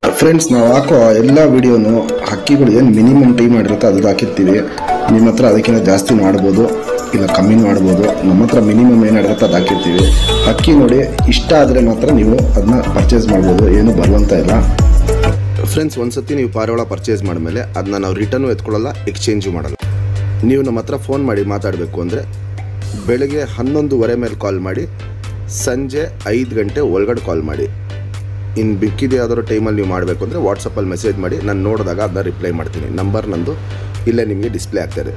friends ನಾವು ಹಾಕೋ ಎಲ್ಲ ವಿಡಿಯೋನು ಹಕ್ಕಿಗಳು ಏನು ಮಿನಿಮಮ್ ಟೈಮ್ ಮಾಡಿರುತ್ತೆ ಅದು ಹಾಕಿರ್ತೀವಿ ನಿಮ್ಮ ಹತ್ರ ಅದಕ್ಕಿಂತ ಜಾಸ್ತಿ ಮಾಡ್ಬೋದು ಇಲ್ಲ ಕಮ್ಮಿ ಮಾಡ್ಬೋದು ನಮ್ಮ ಹತ್ರ ಮಿನಿಮಮ್ ಏನು ಮಾಡಿರುತ್ತೆ ಅದು ಹಾಕಿರ್ತೀವಿ ಹಕ್ಕಿ ನೋಡಿ ಇಷ್ಟ ಆದರೆ ಮಾತ್ರ ನೀವು ಅದನ್ನ ಪರ್ಚೇಸ್ ಮಾಡ್ಬೋದು ಏನು ಬರುವಂತ ಇಲ್ಲ ಫ್ರೆಂಡ್ಸ್ ಒಂದ್ಸತಿ ನೀವು ಪಾರಿವಾಳ ಪರ್ಚೇಸ್ ಮಾಡಿದ್ಮೇಲೆ ಅದನ್ನ ನಾವು ರಿಟರ್ನು ಎತ್ಕೊಳ್ಳಲ್ಲ ಎಕ್ಸ್ಚೇಂಜು ಮಾಡಲ್ಲ ನೀವು ನಮ್ಮ ಹತ್ರ ಫೋನ್ ಮಾಡಿ ಮಾತಾಡಬೇಕು ಅಂದರೆ ಬೆಳಗ್ಗೆ ಹನ್ನೊಂದುವರೆ ಮೇಲೆ ಕಾಲ್ ಮಾಡಿ ಸಂಜೆ ಐದು ಗಂಟೆ ಒಳಗಡೆ ಕಾಲ್ ಮಾಡಿ ಇನ್ನು ಬಿಕ್ಕಿದ ಯಾವ್ದಾದ್ರು ಟೈಮಲ್ಲಿ ನೀವು ಮಾಡಬೇಕು ಅಂದರೆ ವಾಟ್ಸಪ್ಪಲ್ಲಿ ಮೆಸೇಜ್ ಮಾಡಿ ನಾನು ನೋಡಿದಾಗ ಅದನ್ನ ರಿಪ್ಲೈ ಮಾಡ್ತೀನಿ ನಂಬರ್ ನಂದು ಇಲ್ಲೇ ನಿಮಗೆ ಡಿಸ್ಪ್ಲೇ ಆಗ್ತಾಯಿದೆ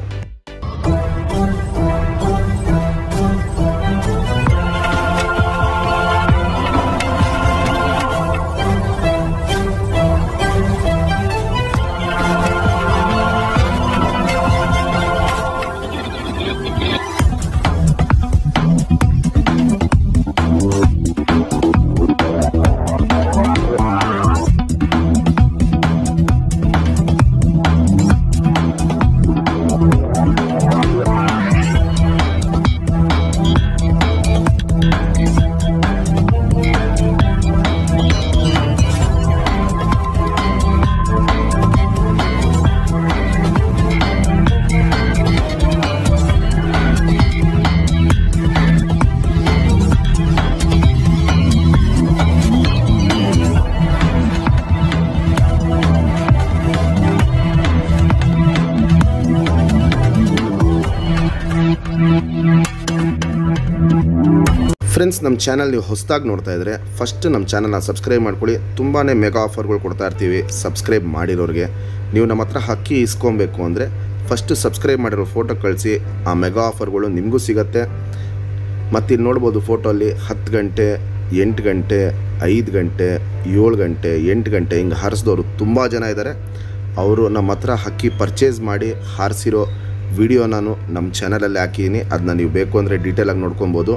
ಫ್ರೆಂಡ್ಸ್ ನಮ್ಮ ಚಾನಲ್ ನೀವು ಹೊಸದಾಗಿ ನೋಡ್ತಾ ಇದ್ರೆ ಫಸ್ಟ್ ನಮ್ಮ ಚಾನಲ್ನ ಸಬ್ಸ್ಕ್ರೈಬ್ ಮಾಡ್ಕೊಳ್ಳಿ ತುಂಬಾ ಮೆಗಾ ಆಫರ್ಗಳು ಕೊಡ್ತಾ ಇರ್ತೀವಿ ಸಬ್ಸ್ಕ್ರೈಬ್ ಮಾಡಿರೋರಿಗೆ ನೀವು ನಮ್ಮ ಹತ್ರ ಹಕ್ಕಿ ಇಸ್ಕೊಬೇಕು ಅಂದರೆ ಫಸ್ಟ್ ಸಬ್ಸ್ಕ್ರೈಬ್ ಮಾಡಿರೋ ಫೋಟೋ ಕಳಿಸಿ ಆ ಮೆಗಾ ಆಫರ್ಗಳು ನಿಮಗೂ ಸಿಗತ್ತೆ ಮತ್ತು ಇಲ್ಲಿ ನೋಡ್ಬೋದು ಫೋಟೋಲ್ಲಿ ಹತ್ತು ಗಂಟೆ ಎಂಟು ಗಂಟೆ ಐದು ಗಂಟೆ ಏಳು ಗಂಟೆ ಎಂಟು ಗಂಟೆ ಹಿಂಗೆ ಹಾರಿಸಿದವರು ತುಂಬ ಜನ ಇದ್ದಾರೆ ಅವರು ನಮ್ಮ ಹತ್ರ ಹಕ್ಕಿ ಪರ್ಚೇಸ್ ಮಾಡಿ ಹಾರಿಸಿರೋ ವಿಡಿಯೋ ನಾನು ನಮ್ಮ ಚಾನಲಲ್ಲಿ ಹಾಕಿದ್ದೀನಿ ಅದನ್ನ ನೀವು ಬೇಕು ಅಂದರೆ ಡೀಟೇಲಾಗಿ ನೋಡ್ಕೊಬೋದು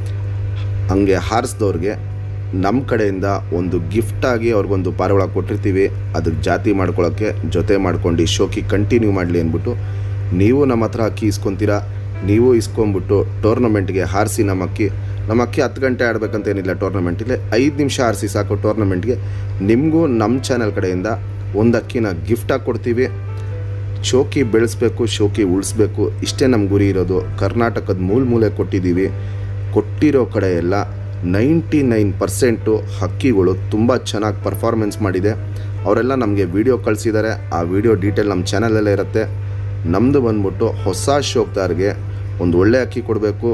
ಹಂಗೆ ಹಾರಿಸಿದವ್ರಿಗೆ ನಮ್ಮ ಕಡೆಯಿಂದ ಒಂದು ಗಿಫ್ಟಾಗಿ ಅವ್ರಿಗೊಂದು ಪಾರಿವಾಳ ಕೊಟ್ಟಿರ್ತೀವಿ ಅದಕ್ಕೆ ಜಾತಿ ಮಾಡ್ಕೊಳ್ಳೋಕ್ಕೆ ಜೊತೆ ಮಾಡ್ಕೊಂಡು ಶೋಕಿ ಕಂಟಿನ್ಯೂ ಮಾಡಲಿ ಅಂದ್ಬಿಟ್ಟು ನೀವು ನಮ್ಮ ಹತ್ರ ಅಕ್ಕಿ ಇಸ್ಕೊತೀರಾ ನೀವು ಇಸ್ಕೊಂಬಿಟ್ಟು ಟೂರ್ನಮೆಂಟ್ಗೆ ಹಾರಿಸಿ ನಮ್ಮ ಅಕ್ಕಿ ನಮ್ಮ ಅಕ್ಕಿ ಹತ್ತು ಗಂಟೆ ಆಡಬೇಕಂತೇನಿಲ್ಲ ಟೂರ್ನಮೆಂಟಿಗೆ ಐದು ನಿಮಿಷ ಹಾರಿಸಿ ಸಾಕು ಟೂರ್ನಮೆಂಟ್ಗೆ ನಿಮಗೂ ನಮ್ಮ ಚಾನಲ್ ಕಡೆಯಿಂದ ಒಂದು ಅಕ್ಕಿನ ಗಿಫ್ಟಾಗಿ ಕೊಡ್ತೀವಿ ಶೋಕಿ ಬೆಳೆಸ್ಬೇಕು ಶೋಕಿ ಉಳಿಸ್ಬೇಕು ಇಷ್ಟೇ ನಮ್ಮ ಗುರಿ ಇರೋದು ಕರ್ನಾಟಕದ ಮೂಲ ಮೂಲೆ ಕೊಟ್ಟಿದ್ದೀವಿ ಕೊಟ್ಟಿರೋ ಕಡೆ ಎಲ್ಲ ನೈಂಟಿ ನೈನ್ ಪರ್ಸೆಂಟು ಹಕ್ಕಿಗಳು ತುಂಬ ಚೆನ್ನಾಗಿ ಪರ್ಫಾರ್ಮೆನ್ಸ್ ಮಾಡಿದೆ ಅವರೆಲ್ಲ ನಮಗೆ ವಿಡಿಯೋ ಕಳಿಸಿದ್ದಾರೆ ಆ ವಿಡಿಯೋ ಡೀಟೇಲ್ ನಮ್ಮ ಚಾನಲಲ್ಲೇ ಇರುತ್ತೆ ನಮ್ಮದು ಬಂದ್ಬಿಟ್ಟು ಹೊಸ ಶೋಕ್ದಾರ್ಗೆ ಒಂದು ಒಳ್ಳೆ ಅಕ್ಕಿ ಕೊಡಬೇಕು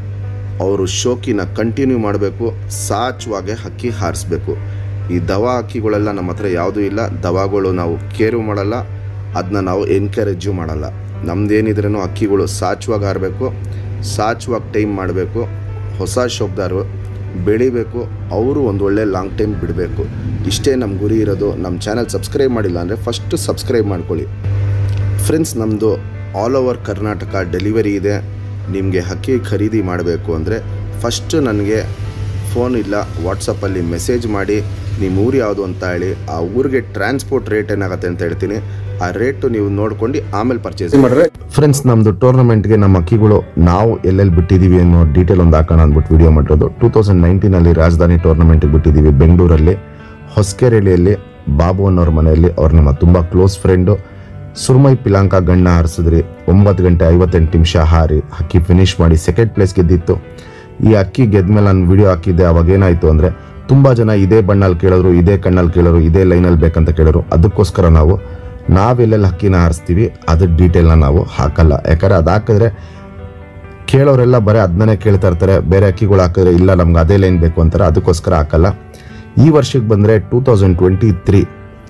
ಅವರು ಶೋಕಿನ ಕಂಟಿನ್ಯೂ ಮಾಡಬೇಕು ಸಾಚುವಾಗೆ ಹಕ್ಕಿ ಹಾರಿಸ್ಬೇಕು ಈ ದವಾ ಹಕ್ಕಿಗಳೆಲ್ಲ ನಮ್ಮ ಹತ್ರ ಯಾವುದೂ ಇಲ್ಲ ದವಾಗಳು ನಾವು ಕೇರು ಮಾಡಲ್ಲ ಅದನ್ನ ನಾವು ಎನ್ಕರೇಜು ಮಾಡಲ್ಲ ನಮ್ದೇನಿದ್ರೂ ಹಕ್ಕಿಗಳು ಸಾಚುವಾಗಿ ಹಾರಬೇಕು ಸಾಚುವಾಗಿ ಟೈಮ್ ಮಾಡಬೇಕು ಹೊಸ ಶೋಕ್ದಾರು ಬೆಳಿಬೇಕು ಅವರು ಒಂದು ಒಳ್ಳೆ ಲಾಂಗ್ ಟೈಮ್ ಬಿಡಬೇಕು ಇಷ್ಟೇ ನಮ್ಮ ಗುರಿ ಇರೋದು ನಮ್ಮ ಚಾನಲ್ ಸಬ್ಸ್ಕ್ರೈಬ್ ಮಾಡಿಲ್ಲ ಅಂದರೆ ಫಸ್ಟ್ ಸಬ್ಸ್ಕ್ರೈಬ್ ಮಾಡ್ಕೊಳ್ಳಿ ಫ್ರೆಂಡ್ಸ್ ನಮ್ಮದು ಆಲ್ ಓವರ್ ಕರ್ನಾಟಕ ಡೆಲಿವರಿ ಇದೆ ನಿಮಗೆ ಹಕ್ಕಿ ಖರೀದಿ ಮಾಡಬೇಕು ಅಂದರೆ ಫಸ್ಟ್ ನನಗೆ ಫೋನ್ ಇಲ್ಲ ವಾಟ್ಸಪ್ಪಲ್ಲಿ ಮೆಸೇಜ್ ಮಾಡಿ ನಿಮ್ಮ ಊರು ಯಾವುದು ಅಂತ ಹೇಳಿ ಆ ಊರಿಗೆ ಟ್ರಾನ್ಸ್ಪೋರ್ಟ್ ರೇಟ್ ಏನಾಗುತ್ತೆ ಅಂತ ಹೇಳ್ತೀನಿ ಆ ರೇಟು ನೀವು ನೋಡ್ಕೊಂಡು ಆಮೇಲೆ ಪರ್ಚೇಸ್ ಮಾಡಿದ್ರೆ ಫ್ರೆಂಡ್ಸ್ ನಮ್ಮದು ಟೂರ್ನಮೆಂಟ್ಗೆ ನಮ್ಮ ಅಕ್ಕಿಗಳು ನಾವು ಎಲ್ಲೆಲ್ಲಿ ಬಿಟ್ಟಿದ್ದೀವಿ ಅನ್ನೋ ಡೀಟೇಲ್ ಒಂದು ಹಾಕೋಣ ಅಂದ್ಬಿಟ್ಟು ವಿಡಿಯೋ ಮಾಡಿರೋದು ಟೂ ತೌಸಂಡ್ ನೈನ್ಟೀನಲ್ಲಿ ರಾಜಧಾನಿ ಟೂರ್ನಮೆಂಟ್ಗೆ ಬಿಟ್ಟಿದ್ದೀವಿ ಬೆಂಗಳೂರಲ್ಲಿ ಹೊಸಕೆರೆಳಿಯಲ್ಲಿ ಬಾಬು ಅನ್ನೋರ ಮನೆಯಲ್ಲಿ ಅವ್ರು ನಮ್ಮ ತುಂಬ ಕ್ಲೋಸ್ ಫ್ರೆಂಡು ಸುರ್ಮೈ ಪಿಲಾಂಕ ಗಣ್ಣ ಹಾರಿಸಿದ್ರಿ ಒಂಬತ್ತು ಗಂಟೆ ಐವತ್ತೆಂಟು ನಿಮಿಷ ಹಾರಿ ಅಕ್ಕಿ ಫಿನಿಶ್ ಮಾಡಿ ಸೆಕೆಂಡ್ ಪ್ಲೇಸ್ ಗೆದ್ದಿತ್ತು ಈ ಅಕ್ಕಿ ಗೆದ್ಮೇಲೆ ನಾನು ವಿಡಿಯೋ ಹಾಕಿದ್ದೆ ಅವಾಗ ಏನಾಯಿತು ಅಂದರೆ ತುಂಬ ಜನ ಇದೇ ಬಣ್ಣಲ್ಲಿ ಕೇಳೋರು ಇದೇ ಕಣ್ಣಲ್ಲಿ ಕೇಳೋರು ಇದೇ ಲೈನಲ್ಲಿ ಬೇಕಂತ ಕೇಳೋರು ಅದಕ್ಕೋಸ್ಕರ ನಾವು ನಾವೆಲ್ಲೆಲ್ಲಿ ಹಕ್ಕಿನ ಹಾರಿಸ್ತೀವಿ ಅದ್ರ ಡೀಟೇಲ್ನ ನಾವು ಹಾಕಲ್ಲ ಯಾಕಂದರೆ ಅದು ಹಾಕಿದ್ರೆ ಕೇಳೋರೆಲ್ಲ ಬರೀ ಅದನ್ನೇ ಕೇಳ್ತಾ ಇರ್ತಾರೆ ಬೇರೆ ಅಕ್ಕಿಗಳು ಹಾಕಿದ್ರೆ ಇಲ್ಲ ನಮ್ಗೆ ಅದೇ ಲೈನ್ ಬೇಕು ಅಂತಾರೆ ಅದಕ್ಕೋಸ್ಕರ ಹಾಕಲ್ಲ ಈ ವರ್ಷಕ್ಕೆ ಬಂದರೆ ಟೂ ತೌಸಂಡ್ ಟ್ವೆಂಟಿ ತ್ರೀ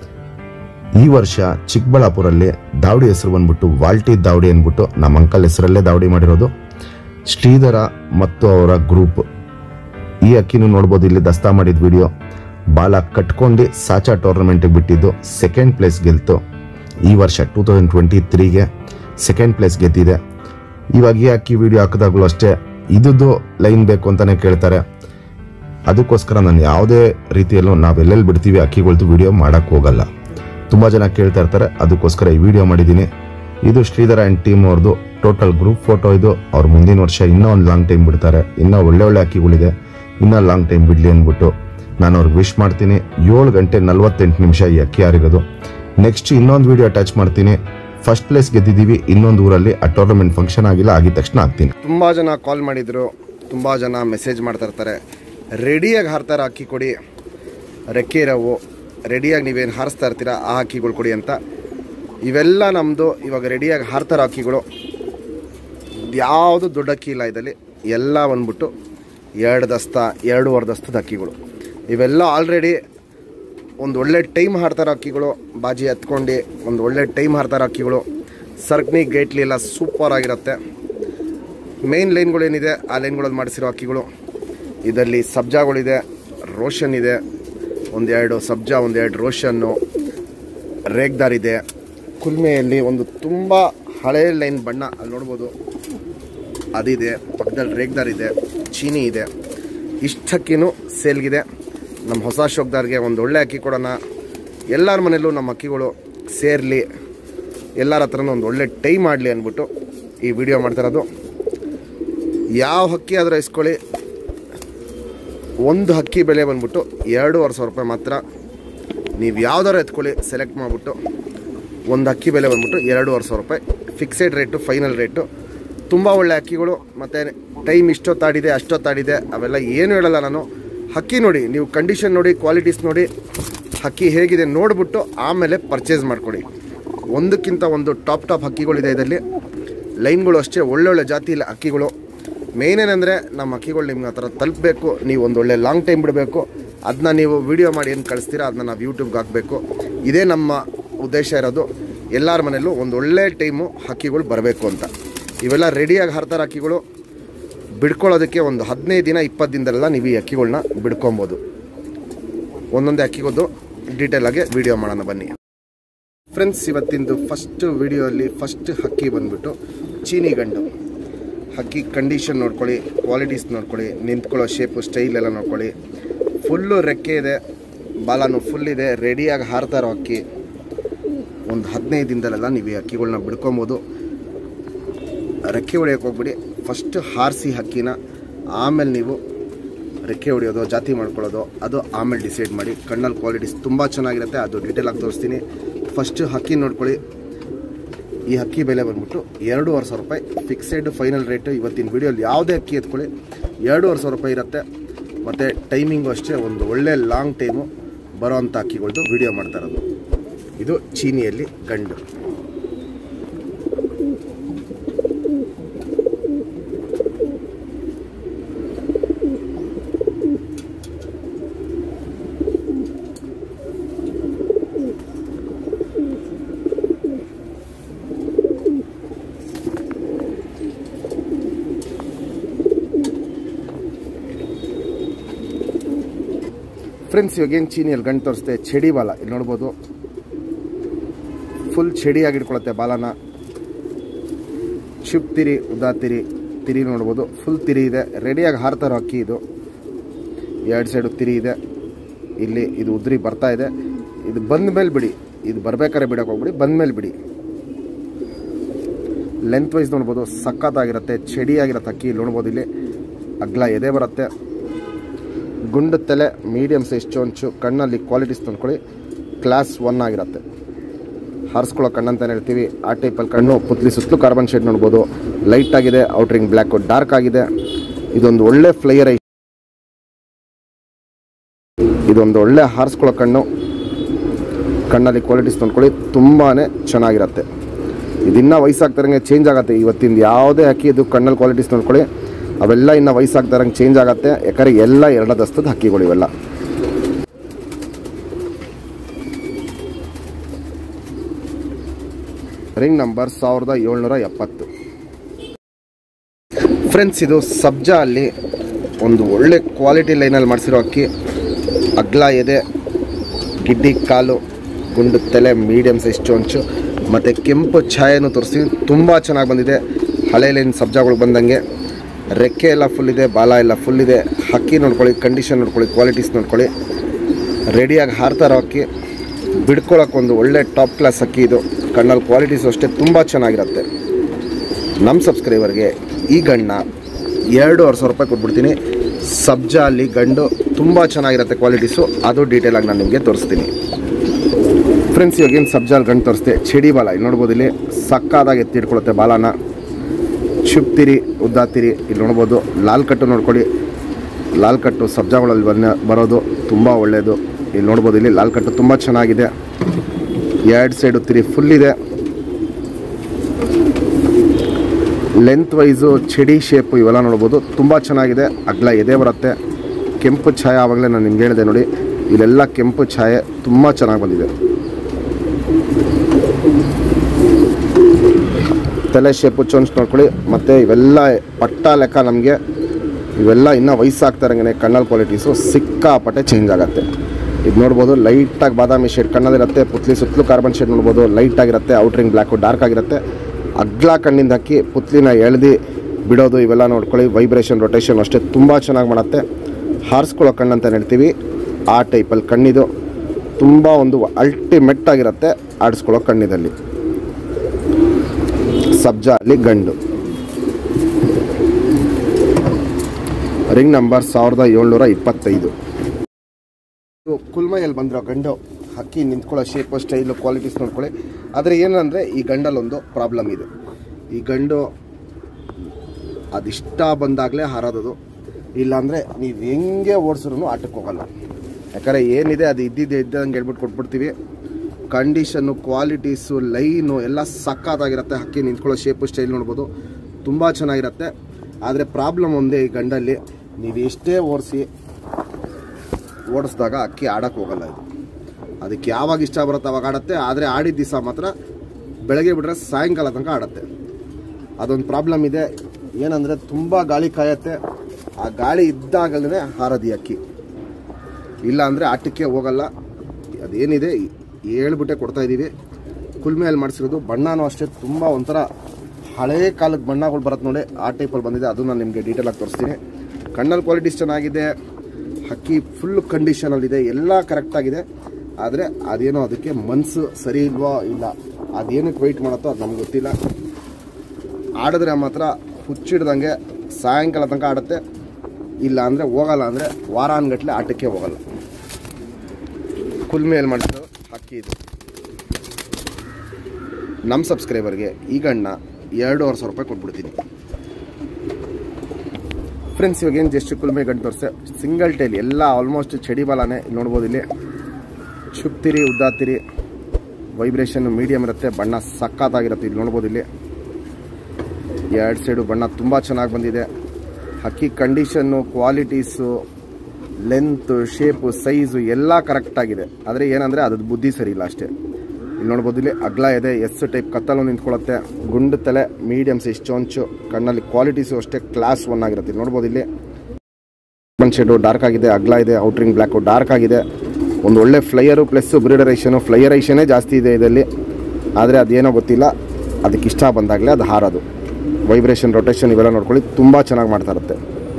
ಈ ವರ್ಷ ಚಿಕ್ಕಬಳ್ಳಾಪುರಲ್ಲಿ ದಾವಡಿ ಹೆಸರು ಬಂದ್ಬಿಟ್ಟು ವಾಲ್ಟಿ ದಾವಡಿ ಅಂದ್ಬಿಟ್ಟು ನಮ್ಮ ಅಂಕಲ್ ಹೆಸರಲ್ಲೇ ದಾವಡಿ ಮಾಡಿರೋದು ಶ್ರೀಧರ ಮತ್ತು ಅವರ ಗ್ರೂಪ್ ಈ ಅಕ್ಕಿನೂ ನೋಡ್ಬೋದು ಇಲ್ಲಿ ದಸ್ತಾ ಮಾಡಿದ ವಿಡಿಯೋ ಬಾಲ ಕಟ್ಕೊಂಡು ಸಾಚಾ ಟೂರ್ನಮೆಂಟಿಗೆ ಬಿಟ್ಟಿದ್ದು ಸೆಕೆಂಡ್ ಪ್ಲೇಸ್ ಗೆಲ್ತು ಈ ವರ್ಷ ಟೂ ತೌಸಂಡ್ ಟ್ವೆಂಟಿ ತ್ರೀಗೆ ಸೆಕೆಂಡ್ ಪ್ಲೇಸ್ ಗೆದ್ದಿದೆ ಇವಾಗ ಈ ಅಕ್ಕಿ ವಿಡಿಯೋ ಹಾಕಿದಾಗಲೂ ಅಷ್ಟೇ ಇದ್ದು ಲೈನ್ ಬೇಕು ಅಂತಾನೆ ಕೇಳ್ತಾರೆ ಅದಕ್ಕೋಸ್ಕರ ನಾನು ಯಾವುದೇ ರೀತಿಯಲ್ಲೂ ನಾವೆಲ್ಲೆಲ್ಲಿ ಬಿಡ್ತೀವಿ ಅಕ್ಕಿಗಳ್ದು ವಿಡಿಯೋ ಮಾಡೋಕ್ಕೆ ಹೋಗಲ್ಲ ತುಂಬ ಜನ ಕೇಳ್ತಾ ಇರ್ತಾರೆ ಅದಕ್ಕೋಸ್ಕರ ಈ ವಿಡಿಯೋ ಮಾಡಿದ್ದೀನಿ ಇದು ಶ್ರೀಧರ ಆ್ಯಂಡ್ ಟೀಮ್ ಅವ್ರದ್ದು ಟೋಟಲ್ ಗ್ರೂಪ್ ಫೋಟೋ ಇದು ಅವ್ರು ಮುಂದಿನ ವರ್ಷ ಇನ್ನೂ ಒಂದು ಲಾಂಗ್ ಟೈಮ್ ಬಿಡ್ತಾರೆ ಇನ್ನೂ ಒಳ್ಳೆ ಒಳ್ಳೆ ಅಕ್ಕಿಗಳಿದೆ ಇನ್ನೂ ಲಾಂಗ್ ಟೈಮ್ ಬಿಡಲಿ ಅಂದ್ಬಿಟ್ಟು ನಾನು ಅವ್ರಿಗೆ ವಿಶ್ ಮಾಡ್ತೀನಿ ಏಳು ಗಂಟೆ ನಲ್ವತ್ತೆಂಟು ನಿಮಿಷ ಈ ಅಕ್ಕಿ ಹಾರಿರೋದು ನೆಕ್ಸ್ಟ್ ಇನ್ನೊಂದು ವಿಡಿಯೋ ಅಟ್ಯಾಚ್ ಮಾಡ್ತೀನಿ ಫಸ್ಟ್ ಪ್ಲೇಸ್ ಗೆದ್ದಿದ್ದೀವಿ ಇನ್ನೊಂದು ಊರಲ್ಲಿ ಆ ಟೂರ್ನಮೆಂಟ್ ಫಂಕ್ಷನ್ ಆಗಿಲ್ಲ ಆಗಿದ ತಕ್ಷಣ ಆಗ್ತೀನಿ ತುಂಬ ಜನ ಕಾಲ್ ಮಾಡಿದ್ರು ತುಂಬ ಜನ ಮೆಸೇಜ್ ಮಾಡ್ತಾ ಇರ್ತಾರೆ ರೆಡಿಯಾಗಿ ಹಾರ್ತಾರ ಅಕ್ಕಿ ಕೊಡಿ ರೆಕ್ಕೆ ಇರೋವು ರೆಡಿಯಾಗಿ ನೀವೇನು ಹಾರಿಸ್ತಾ ಇರ್ತೀರ ಆ ಅಕ್ಕಿಗಳು ಕೊಡಿ ಅಂತ ಇವೆಲ್ಲ ನಮ್ಮದು ಇವಾಗ ರೆಡಿಯಾಗಿ ಹಾರ್ತಾರ ಅಕ್ಕಿಗಳು ಯಾವುದು ದೊಡ್ಡ ಅಕ್ಕಿ ಇಲ್ಲ ಇದರಲ್ಲಿ ಎಲ್ಲ ಬಂದ್ಬಿಟ್ಟು ಎರಡು ದಸ್ತ ಎರಡೂವರೆ ದಸ್ತದ ಅಕ್ಕಿಗಳು ಇವೆಲ್ಲ ಆಲ್ರೆಡಿ ಒಂದು ಒಳ್ಳೆ ಟೈಮ್ ಹಾಡ್ತಾರ ಅಕ್ಕಿಗಳು ಬಾಜಿ ಹತ್ಕೊಂಡು ಒಂದು ಒಳ್ಳೆ ಟೈಮ್ ಹಾಡ್ತಾರ ಅಕ್ಕಿಗಳು ಸರ್ಕ್ನಿ ಗೇಟ್ಲಿ ಎಲ್ಲ ಸೂಪರ್ ಆಗಿರುತ್ತೆ ಮೇನ್ ಲೈನ್ಗಳೇನಿದೆ ಆ ಲೈನ್ಗಳಲ್ಲಿ ಮಾಡಿಸಿರೋ ಅಕ್ಕಿಗಳು ಇದರಲ್ಲಿ ಸಬ್ಜಾಗಳಿದೆ ರೋಷನ್ ಇದೆ ಒಂದೆರಡು ಸಬ್ಜಾ ಒಂದೆರಡು ರೋಷನ್ನು ರೇಗ್ದಾರ್ ಇದೆ ಕುಲ್ಮೆಯಲ್ಲಿ ಒಂದು ತುಂಬ ಹಳೆ ಲೈನ್ ಬಣ್ಣ ಅಲ್ಲಿ ನೋಡ್ಬೋದು ಅದಿದೆ ಪಕ್ಕದಲ್ಲಿ ರೇಗ್ದಾರ್ ಇದೆ ಚೀನಿ ಇದೆ ಇಷ್ಟಕ್ಕಿನೂ ಸೇಲ್ಗಿದೆ ನಮ್ಮ ಹೊಸ ಶೋಕ್ದಾರ್ಗೆ ಒಂದು ಒಳ್ಳೆ ಅಕ್ಕಿ ಕೊಡೋಣ ಎಲ್ಲರ ಮನೇಲೂ ನಮ್ಮ ಅಕ್ಕಿಗಳು ಸೇರಲಿ ಎಲ್ಲರ ಹತ್ರನೂ ಒಂದು ಒಳ್ಳೆ ಟೈ ಮಾಡಲಿ ಅಂದ್ಬಿಟ್ಟು ಈ ವಿಡಿಯೋ ಮಾಡ್ತಿರೋದು ಯಾವ ಹಕ್ಕಿ ಆದರೂ ಇಸ್ಕೊಳ್ಳಿ ಒಂದು ಹಕ್ಕಿ ಬೆಲೆ ಬಂದ್ಬಿಟ್ಟು ಎರಡೂವರೆ ಸಾವಿರ ರೂಪಾಯಿ ಮಾತ್ರ ನೀವು ಯಾವ್ದಾರು ಎತ್ಕೊಳ್ಳಿ ಸೆಲೆಕ್ಟ್ ಮಾಡಿಬಿಟ್ಟು ಒಂದು ಅಕ್ಕಿ ಬೆಲೆ ಬಂದ್ಬಿಟ್ಟು ಎರಡೂವರೆ ಸಾವಿರ ರೂಪಾಯಿ ಫಿಕ್ಸೆಡ್ ರೇಟು ಫೈನಲ್ ರೇಟು ತುಂಬ ಒಳ್ಳೆ ಅಕ್ಕಿಗಳು ಮತ್ತು ಟೈಮ್ ಇಷ್ಟೊತ್ತಾಡಿದೆ ಅಷ್ಟೊತ್ತಾಡಿದೆ ಅವೆಲ್ಲ ಏನು ಹೇಳಲ್ಲ ನಾನು ಹಕ್ಕಿ ನೋಡಿ ನೀವು ಕಂಡೀಷನ್ ನೋಡಿ ಕ್ವಾಲಿಟೀಸ್ ನೋಡಿ ಹಕ್ಕಿ ಹೇಗಿದೆ ನೋಡಿಬಿಟ್ಟು ಆಮೇಲೆ ಪರ್ಚೇಸ್ ಮಾಡ್ಕೊಳ್ಳಿ ಒಂದಕ್ಕಿಂತ ಒಂದು ಟಾಪ್ ಟಾಪ್ ಹಕ್ಕಿಗಳಿದೆ ಇದರಲ್ಲಿ ಲೈನ್ಗಳು ಅಷ್ಟೇ ಒಳ್ಳೊಳ್ಳೆ ಜಾತಿ ಇಲ್ಲ ಹಕ್ಕಿಗಳು ಮೇನ್ ಏನಂದರೆ ನಮ್ಮ ಅಕ್ಕಿಗಳು ನಿಮ್ಗೆ ಆ ಥರ ತಲುಪಬೇಕು ನೀವು ಒಂದು ಒಳ್ಳೆ ಲಾಂಗ್ ಟೈಮ್ ಬಿಡಬೇಕು ಅದನ್ನ ನೀವು ವಿಡಿಯೋ ಮಾಡಿ ಏನು ಕಳಿಸ್ತೀರಾ ಅದನ್ನ ನಾವು ಯೂಟ್ಯೂಬ್ಗೆ ಹಾಕಬೇಕು ಇದೇ ನಮ್ಮ ಉದ್ದೇಶ ಇರೋದು ಎಲ್ಲರ ಮನೆಯಲ್ಲೂ ಒಂದು ಒಳ್ಳೆ ಟೈಮು ಹಕ್ಕಿಗಳು ಬರಬೇಕು ಅಂತ ಇವೆಲ್ಲ ರೆಡಿಯಾಗಿ ಹರ್ತಾರ ಹಕ್ಕಿಗಳು ಬಿಡ್ಕೊಳ್ಳೋದಕ್ಕೆ ಒಂದು ಹದಿನೈದು ದಿನ ಇಪ್ಪತ್ತು ದಿನದಲ್ಲ ನೀವು ಈ ಅಕ್ಕಿಗಳನ್ನ ಬಿಡ್ಕೊಬೋದು ಒಂದೊಂದೇ ಅಕ್ಕಿಗೋದು ಡೀಟೇಲಾಗಿ ವಿಡಿಯೋ ಮಾಡೋಣ ಬನ್ನಿ ಫ್ರೆಂಡ್ಸ್ ಇವತ್ತಿಂದು ಫಸ್ಟ್ ವಿಡಿಯೋಲ್ಲಿ ಫಸ್ಟ್ ಹಕ್ಕಿ ಬಂದ್ಬಿಟ್ಟು ಚೀನಿ ಗಂಡು ಹಕ್ಕಿ ಕಂಡೀಷನ್ ನೋಡ್ಕೊಳ್ಳಿ ಕ್ವಾಲಿಟೀಸ್ ನೋಡ್ಕೊಳ್ಳಿ ನಿಂತ್ಕೊಳ್ಳೋ ಶೇಪು ಸ್ಟೈಲ್ ಎಲ್ಲ ನೋಡ್ಕೊಳ್ಳಿ ಫುಲ್ಲು ರೆಕ್ಕೆ ಇದೆ ಬಾಲನು ಫುಲ್ ಇದೆ ರೆಡಿಯಾಗಿ ಹಾರ್ತಾ ಇರೋ ಅಕ್ಕಿ ಒಂದು ಹದಿನೈದು ದಿನದಲ್ಲೆಲ್ಲ ನೀವು ಈ ಅಕ್ಕಿಗಳನ್ನ ಬಿಡ್ಕೊಬೋದು ರೆಕ್ಕೆ ಹೊಡಿಯೋಕೆ ಹೋಗ್ಬಿಡಿ ಫಸ್ಟ್ ಹಾರಿಸಿ ಹಕ್ಕಿನ ಆಮೇಲೆ ನೀವು ರೆಕ್ಕೆ ಹೊಡಿಯೋದು ಜಾತಿ ಮಾಡ್ಕೊಳ್ಳೋದು ಅದು ಆಮೇಲೆ ಡಿಸೈಡ್ ಮಾಡಿ ಕಣ್ಣಲ್ಲಿ ಕ್ವಾಲಿಟೀಸ್ ತುಂಬ ಚೆನ್ನಾಗಿರುತ್ತೆ ಅದು ಡೀಟೇಲಾಗಿ ತೋರಿಸ್ತೀನಿ ಫಸ್ಟ್ ಹಕ್ಕಿ ನೋಡ್ಕೊಳ್ಳಿ ಈ ಹಕ್ಕಿ ಬೆಲೆ ಬಂದ್ಬಿಟ್ಟು ಎರಡೂವರೆ ಸಾವಿರ ರೂಪಾಯಿ ಫಿಕ್ಸೆಡ್ ಫೈನಲ್ ರೇಟು ಇವತ್ತಿನ ವಿಡಿಯೋಲಿ ಯಾವುದೇ ಅಕ್ಕಿ ಎತ್ಕೊಳ್ಳಿ ಎರಡೂವರೆ ಸಾವಿರ ರೂಪಾಯಿ ಇರುತ್ತೆ ಮತ್ತು ಟೈಮಿಂಗು ಅಷ್ಟೇ ಒಂದು ಒಳ್ಳೆ ಲಾಂಗ್ ಟೈಮು ಬರೋವಂಥ ಅಕ್ಕಿಗಳ್ದು ವಿಡಿಯೋ ಮಾಡ್ತಾ ಇರೋದು ಇದು ಚೀನಿಯಲ್ಲಿ ಗಂಡು ಫ್ರೆಂಡ್ಸ್ ಇವಾಗ ಏನು ಚೀನಿಯಲ್ಲಿ ಗಂಟು ತೋರಿಸ್ತೆ ಚಡಿ ಬಾಲ ಇಲ್ಲಿ ನೋಡ್ಬೋದು ಫುಲ್ ಚಡಿಯಾಗಿ ಇಟ್ಕೊಳತ್ತೆ ಬಾಲನ ಶಿಪ್ ತಿರಿ ಉದಾ ತಿರಿ ತಿರಿ ನೋಡ್ಬೋದು ಫುಲ್ ತಿರಿ ಇದೆ ರೆಡಿಯಾಗಿ ಹಾರ್ತಾರೋ ಅಕ್ಕಿ ಇದು ಎರಡು ಸೈಡು ತಿರಿ ಇದೆ ಇಲ್ಲಿ ಇದು ಉದ್ರಿ ಬರ್ತಾ ಇದೆ ಇದು ಬಂದ ಮೇಲೆ ಬಿಡಿ ಇದು ಬರ್ಬೇಕಾದ್ರೆ ಬಿಡಕ್ಕೆ ಹೋಗ್ಬಿಡಿ ಬಂದ ಮೇಲೆ ಬಿಡಿ ಲೆಂತ್ ವೈಸ್ ನೋಡ್ಬೋದು ಸಖತ್ತಾಗಿರುತ್ತೆ ಚಡಿಯಾಗಿರುತ್ತೆ ಅಕ್ಕಿ ಇಲ್ಲಿ ನೋಡ್ಬೋದು ಇಲ್ಲಿ ಅಗ್ಲ ಎದೆ ಬರುತ್ತೆ ಗುಂಡು ತಲೆ ಮೀಡಿಯಮ್ ಸೈಜ್ ಚೊಂಚು ಕಣ್ಣಲ್ಲಿ ಕ್ವಾಲಿಟೀಸ್ ತಂದ್ಕೊಳ್ಳಿ ಕ್ಲಾಸ್ ಒನ್ ಆಗಿರುತ್ತೆ ಹಾರಿಸ್ಕೊಳ್ಳೋ ಕಣ್ಣು ಅಂತಲೇ ಹೇಳ್ತೀವಿ ಆ ಟೈಪಲ್ಲಿ ಕಣ್ಣು ಪುತ್ಲಿ ಸುತ್ತಲೂ ಕಾರ್ಬನ್ ಶೇಡ್ ನೋಡ್ಬೋದು ಲೈಟ್ ಆಗಿದೆ ಔಟ್ರಿಂಗ್ ಬ್ಲ್ಯಾಕ್ ಡಾರ್ಕ್ ಆಗಿದೆ ಇದೊಂದು ಒಳ್ಳೆ ಫ್ಲೈಯರ್ ಐ ಇದೊಂದು ಒಳ್ಳೆ ಹಾರಿಸ್ಕೊಳ್ಳೋ ಕಣ್ಣು ಕಣ್ಣಲ್ಲಿ ಕ್ವಾಲಿಟೀಸ್ ತಂದ್ಕೊಳ್ಳಿ ತುಂಬಾ ಚೆನ್ನಾಗಿರುತ್ತೆ ಇದಿನ್ನೂ ವಯಸ್ಸಾಗ್ತಾರಂಗೆ ಚೇಂಜ್ ಆಗುತ್ತೆ ಇವತ್ತಿಂದ ಯಾವುದೇ ಅಕ್ಕಿ ಇದು ಕಣ್ಣಲ್ಲಿ ಕ್ವಾಲಿಟೀಸ್ ನೋಡ್ಕೊಳ್ಳಿ ಅವೆಲ್ಲ ಇನ್ನು ವಯಸ್ಸಾಗ್ತಾರಂಗೆ ಚೇಂಜ್ ಆಗುತ್ತೆ ಯಾಕಂದರೆ ಎಲ್ಲ ಎರಡ ದಸ್ತದ ಹಕ್ಕಿಗಳು ಇವೆಲ್ಲ ರಿಂಗ್ ನಂಬರ್ ಸಾವಿರದ ಏಳ್ನೂರ ಎಪ್ಪತ್ತು ಫ್ರೆಂಡ್ಸ್ ಇದು ಸಬ್ಜಾ ಅಲ್ಲಿ ಒಂದು ಒಳ್ಳೆ ಕ್ವಾಲಿಟಿ ಲೈನಲ್ಲಿ ಮಾಡಿಸಿರೋ ಅಕ್ಕಿ ಅಗ್ಲ ಎದೆ ಗಿಡ್ಡಿ ಕಾಲು ಗುಂಡು ತಲೆ ಮೀಡಿಯಮ್ ಸೈಜ್ ಚೊಂಚು ಮತ್ತು ಕೆಂಪು ಛಾಯೆನೂ ತೋರಿಸಿ ತುಂಬ ಚೆನ್ನಾಗಿ ಬಂದಿದೆ ಹಳೆ ಲೈನ್ ಸಬ್ಜಾಗಳು ಬಂದಂಗೆ ರೆಕ್ಕೆ ಎಲ್ಲ ಫುಲ್ ಇದೆ ಬಾಲ ಎಲ್ಲ ಫುಲ್ ಇದೆ ಹಕ್ಕಿ ನೋಡ್ಕೊಳ್ಳಿ ಕಂಡೀಷನ್ ನೋಡ್ಕೊಳ್ಳಿ ಕ್ವಾಲಿಟೀಸ್ ನೋಡ್ಕೊಳ್ಳಿ ರೆಡಿಯಾಗಿ ಹಾರ್ತಾ ಇರೋ ಅಕ್ಕಿ ಬಿಡ್ಕೊಳಕ್ಕೆ ಒಂದು ಒಳ್ಳೆ ಟಾಪ್ ಕ್ಲಾಸ್ ಅಕ್ಕಿ ಇದು ಕಣ್ಣಲ್ಲಿ ಕ್ವಾಲಿಟೀಸು ಅಷ್ಟೇ ತುಂಬ ಚೆನ್ನಾಗಿರುತ್ತೆ ನಮ್ಮ ಸಬ್ಸ್ಕ್ರೈಬರ್ಗೆ ಈ ಗಣ್ಣ ಎರಡೂವರೆ ಸಾವಿರ ರೂಪಾಯಿ ಕೊಟ್ಬಿಡ್ತೀನಿ ಸಬ್ಜಾ ಅಲ್ಲಿ ಗಂಡು ತುಂಬ ಚೆನ್ನಾಗಿರುತ್ತೆ ಕ್ವಾಲಿಟೀಸು ಅದು ಡೀಟೇಲಾಗಿ ನಾನು ನಿಮಗೆ ತೋರಿಸ್ತೀನಿ ಫ್ರೆಂಡ್ಸ್ ಇವಾಗ ಏನು ಸಬ್ಜಾಲ್ ಗಂಡು ತೋರಿಸ್ತೆ ಚಡಿ ಬಾಲ ಇಲ್ಲಿ ನೋಡ್ಬೋದು ಇಲ್ಲಿ ಸಕ್ಕಾದಾಗಿ ಎತ್ತಿಡ್ಕೊಳುತ್ತೆ ಬಾಲನ ಚುಪ್ತಿರಿ ಉದ್ದಾತಿರಿ ಇಲ್ಲಿ ನೋಡ್ಬೋದು ಲಾಲ್ ಕಟ್ಟು ನೋಡ್ಕೊಳ್ಳಿ ಲಾಲ್ ಕಟ್ಟು ಸಬ್ಜಾಗಳಲ್ಲಿ ಬನ್ನ ಬರೋದು ತುಂಬ ಒಳ್ಳೆಯದು ಇಲ್ಲಿ ನೋಡ್ಬೋದು ಇಲ್ಲಿ ಲಾಲ್ ಕಟ್ಟು ತುಂಬ ಚೆನ್ನಾಗಿದೆ ಎರಡು ಸೈಡು ತಿರಿ ಫುಲ್ ಇದೆ ಲೆಂತ್ ವೈಸು ಚಡಿ ಶೇಪು ಇವೆಲ್ಲ ನೋಡ್ಬೋದು ತುಂಬ ಚೆನ್ನಾಗಿದೆ ಅಗ್ಲ ಎದೆ ಬರುತ್ತೆ ಕೆಂಪು ಛಾಯೆ ಆವಾಗಲೇ ನಾನು ನಿಮ್ಗೆ ಹೇಳಿದೆ ನೋಡಿ ಇಲ್ಲೆಲ್ಲ ಕೆಂಪು ಛಾಯೆ ತುಂಬ ಚೆನ್ನಾಗಿ ಬಂದಿದೆ ತಲೆ ಶೇಪು ಚೊಂಚ್ ನೋಡ್ಕೊಳ್ಳಿ ಮತ್ತು ಇವೆಲ್ಲ ಪಟ್ಟ ಲೆಕ್ಕ ನಮಗೆ ಇವೆಲ್ಲ ಇನ್ನೂ ವಯಸ್ಸಾಗ್ತಾ ಇರಂಗೆ ಕಣ್ಣಲ್ಲಿ ಕ್ವಾಲಿಟೀಸು ಸಿಕ್ಕಾಪಟ್ಟೆ ಚೇಂಜ್ ಆಗುತ್ತೆ ಇದು ನೋಡ್ಬೋದು ಲೈಟಾಗಿ ಬಾದಾಮಿ ಶೇಡ್ ಕಣ್ಣಲ್ಲಿರುತ್ತೆ ಪುತ್ಲಿ ಸುತ್ತಲೂ ಕಾರ್ಬನ್ ಶೇಡ್ ನೋಡ್ಬೋದು ಲೈಟಾಗಿರುತ್ತೆ ಔಟ್ರಿಂಗ್ ಬ್ಲ್ಯಾಕು ಡಾರ್ಕ್ ಆಗಿರುತ್ತೆ ಅಗ್ಲ ಕಣ್ಣಿಂದ ಹಾಕಿ ಪುತ್ಲಿನ ಎಳ್ದು ಬಿಡೋದು ಇವೆಲ್ಲ ನೋಡ್ಕೊಳ್ಳಿ ವೈಬ್ರೇಷನ್ ರೊಟೇಷನ್ ಅಷ್ಟೇ ತುಂಬ ಚೆನ್ನಾಗಿ ಮಾಡುತ್ತೆ ಹಾರಿಸ್ಕೊಳ್ಳೋ ಕಣ್ಣು ಅಂತ ಹೇಳ್ತೀವಿ ಆ ಟೈಪಲ್ಲಿ ಕಣ್ಣಿದು ತುಂಬ ಒಂದು ಅಲ್ಟಿಮೆಟ್ ಆಗಿರುತ್ತೆ ಆಡಿಸ್ಕೊಳ್ಳೋ ಕಣ್ಣಿದಲ್ಲಿ ಸಬ್ಜಾ ಅಲ್ಲಿ ಗಂಡು ರಿಂಗ್ ನಂಬರ್ ಸಾವಿರದ ಏಳ್ನೂರ ಇಪ್ಪತ್ತೈದು ಇದು ಕುಲ್ಮೈಯಲ್ಲಿ ಬಂದಿರೋ ಗಂಡು ಹಕ್ಕಿ ನಿಂತ್ಕೊಳ್ಳೋ ಶೇಪ್ ಸ್ಟೈಲು ಕ್ವಾಲಿಟೀಸ್ ನೋಡ್ಕೊಳ್ಳಿ ಆದರೆ ಏನಂದರೆ ಈ ಗಂಡಲ್ಲೊಂದು ಪ್ರಾಬ್ಲಮ್ ಇದೆ ಈ ಗಂಡು ಅದಿಷ್ಟ ಬಂದಾಗಲೇ ಹಾರೋದು ಇಲ್ಲಾಂದರೆ ನೀವು ಹೆಂಗೆ ಓಡಿಸಿದ್ರು ಆಟಕ್ಕೆ ಹೋಗಲ್ಲ ಯಾಕಂದರೆ ಏನಿದೆ ಅದು ಇದ್ದಿದ್ದೆ ಇದ್ದಂಗೆ ಹೇಳ್ಬಿಟ್ಟು ಕೊಟ್ಬಿಡ್ತೀವಿ ಕಂಡೀಷನ್ನು ಕ್ವಾಲಿಟೀಸು ಲೈನು ಎಲ್ಲ ಸಕ್ಕತ್ತಾಗಿರುತ್ತೆ ಹಕ್ಕಿ ನಿಂತ್ಕೊಳ್ಳೋ ಶೇಪು ಸ್ಟೈಲ್ ನೋಡ್ಬೋದು ತುಂಬ ಚೆನ್ನಾಗಿರುತ್ತೆ ಆದರೆ ಪ್ರಾಬ್ಲಮ್ ಒಂದೇ ಈ ಗಂಡಲ್ಲಿ ನೀವು ಎಷ್ಟೇ ಓಡಿಸಿ ಓಡಿಸಿದಾಗ ಅಕ್ಕಿ ಆಡಕ್ಕೆ ಹೋಗಲ್ಲ ಇದು ಅದಕ್ಕೆ ಯಾವಾಗ ಇಷ್ಟ ಬರುತ್ತೆ ಅವಾಗ ಆಡುತ್ತೆ ಆದರೆ ಆಡಿದ ದಿವಸ ಮಾತ್ರ ಬೆಳಗ್ಗೆ ಬಿಟ್ರೆ ಸಾಯಂಕಾಲ ತನಕ ಆಡುತ್ತೆ ಅದೊಂದು ಪ್ರಾಬ್ಲಮ್ ಇದೆ ಏನಂದರೆ ತುಂಬ ಗಾಳಿ ಕಾಯತ್ತೆ ಆ ಗಾಳಿ ಇದ್ದಾಗಲೇ ಹಾರದಿ ಅಕ್ಕಿ ಇಲ್ಲ ಅಂದರೆ ಆಟಕ್ಕೆ ಹೋಗಲ್ಲ ಅದೇನಿದೆ ಹೇಳ್ಬಿಟ್ಟೆ ಕೊಡ್ತಾ ಇದ್ದೀವಿ ಕುಲ್ಮೆಯಲ್ಲಿ ಮಾಡಿಸಿರೋದು ಬಣ್ಣನೂ ಅಷ್ಟೇ ತುಂಬ ಒಂಥರ ಹಳೇ ಕಾಲದ ಬಣ್ಣಗಳು ಬರುತ್ತೆ ನೋಡಿ ಆ ಟೈಪಲ್ಲಿ ಬಂದಿದೆ ಅದು ನಾನು ನಿಮಗೆ ಡೀಟೇಲಾಗಿ ತೋರಿಸ್ತೀನಿ ಕಣ್ಣಲ್ಲಿ ಕ್ವಾಲಿಟೀಸ್ ಚೆನ್ನಾಗಿದೆ ಹಕ್ಕಿ ಫುಲ್ ಕಂಡೀಷನಲ್ಲಿದೆ ಎಲ್ಲ ಕರೆಕ್ಟಾಗಿದೆ ಆದರೆ ಅದೇನೋ ಅದಕ್ಕೆ ಮನಸ್ಸು ಸರಿ ಇಲ್ವೋ ಇಲ್ಲ ಅದೇನಕ್ಕೆ ವೆಯ್ಟ್ ಮಾಡುತ್ತೋ ಅದು ನಮ್ಗೆ ಗೊತ್ತಿಲ್ಲ ಆಡಿದ್ರೆ ಮಾತ್ರ ಹುಚ್ಚಿಡ್ದಂಗೆ ಸಾಯಂಕಾಲ ತನಕ ಆಡುತ್ತೆ ಇಲ್ಲ ಅಂದರೆ ಹೋಗಲ್ಲ ಅಂದರೆ ವಾರಾನ್ಗಟ್ಲೆ ಆಟಕ್ಕೆ ಹೋಗಲ್ಲ ಕುಲ್ಮೆಯಲ್ಲಿ ಮಾಡಿಸೋದು ಹಕ್ಕಿ ಇದು ನಮ್ಮ ಸಬ್ಸ್ಕ್ರೈಬರ್ಗೆ ಈ ಗಣ್ಣ ಎರಡೂವರೆ ಸಾವಿರ ರೂಪಾಯಿ ಕೊಟ್ಬಿಡ್ತೀನಿ ಫ್ರೆಂಡ್ಸ್ ಇವಾಗ ಏನು ಜಸ್ಟ್ ಕುಲ್ಮೆ ಗಂಟು ತೋರಿಸೆ ಸಿಂಗಲ್ ಟೈಲ್ ಎಲ್ಲ ಆಲ್ಮೋಸ್ಟ್ ಚಡಿ ಬಾಲನೇ ಇಲ್ಲಿ ನೋಡ್ಬೋದು ಇಲ್ಲಿ ಚುಪ್ತಿರಿ ಉದ್ದಾತಿರಿ ವೈಬ್ರೇಷನ್ ಮೀಡಿಯಮ್ ಇರುತ್ತೆ ಬಣ್ಣ ಸಕ್ಕತ್ತಾಗಿರುತ್ತೆ ಇಲ್ಲಿ ನೋಡ್ಬೋದು ಇಲ್ಲಿ ಎರಡು ಸೈಡು ಬಣ್ಣ ತುಂಬ ಚೆನ್ನಾಗಿ ಬಂದಿದೆ ಹಕ್ಕಿ condition qualities length shape size ಎಲ್ಲ ಕರೆಕ್ಟಾಗಿದೆ ಆದರೆ ಏನಂದರೆ ಅದ್ರ ಬುದ್ಧಿ ಸರಿ ಇಲ್ಲ ಅಷ್ಟೇ ಇಲ್ಲಿ ನೋಡ್ಬೋದು ಇಲ್ಲಿ ಅಗ್ಲ ಇದೆ ಎಸ್ ಟೈಪ್ ಕತ್ತಲು ನಿಂತ್ಕೊಳ್ಳುತ್ತೆ ಗುಂಡು ತಲೆ ಮೀಡಿಯಮ್ ಸೈಜ್ ಚೊಂಚು ಕಣ್ಣಲ್ಲಿ ಕ್ವಾಲಿಟೀಸು ಅಷ್ಟೇ ಕ್ಲಾಸ್ ಒನ್ ಆಗಿರುತ್ತೆ ಇಲ್ಲಿ ನೋಡ್ಬೋದು ಇಲ್ಲಿ ಒನ್ ಶೇಡು ಡಾರ್ಕ್ ಆಗಿದೆ ಅಗ್ಲ ಇದೆ ಔಟ್ರಿಂಗ್ ಬ್ಲ್ಯಾಕು ಡಾರ್ಕ್ ಆಗಿದೆ ಒಂದು ಒಳ್ಳೆ ಫ್ಲೈಯರು ಪ್ಲಸ್ ಬ್ರೀಡರೈಷನು ಫ್ಲೈಯರೈಷನೇ ಜಾಸ್ತಿ ಇದೆ ಇದರಲ್ಲಿ ಆದರೆ ಅದೇನೋ ಗೊತ್ತಿಲ್ಲ ಅದಕ್ಕೆ ಇಷ್ಟ ಬಂದಾಗಲೇ ಅದು ಹಾರೋದು ವೈಬ್ರೇಷನ್ ರೊಟೇಷನ್ ಇವೆಲ್ಲ ನೋಡ್ಕೊಳ್ಳಿ ತುಂಬ ಚೆನ್ನಾಗಿ ಮಾಡ್ತಾ ಇರುತ್ತೆ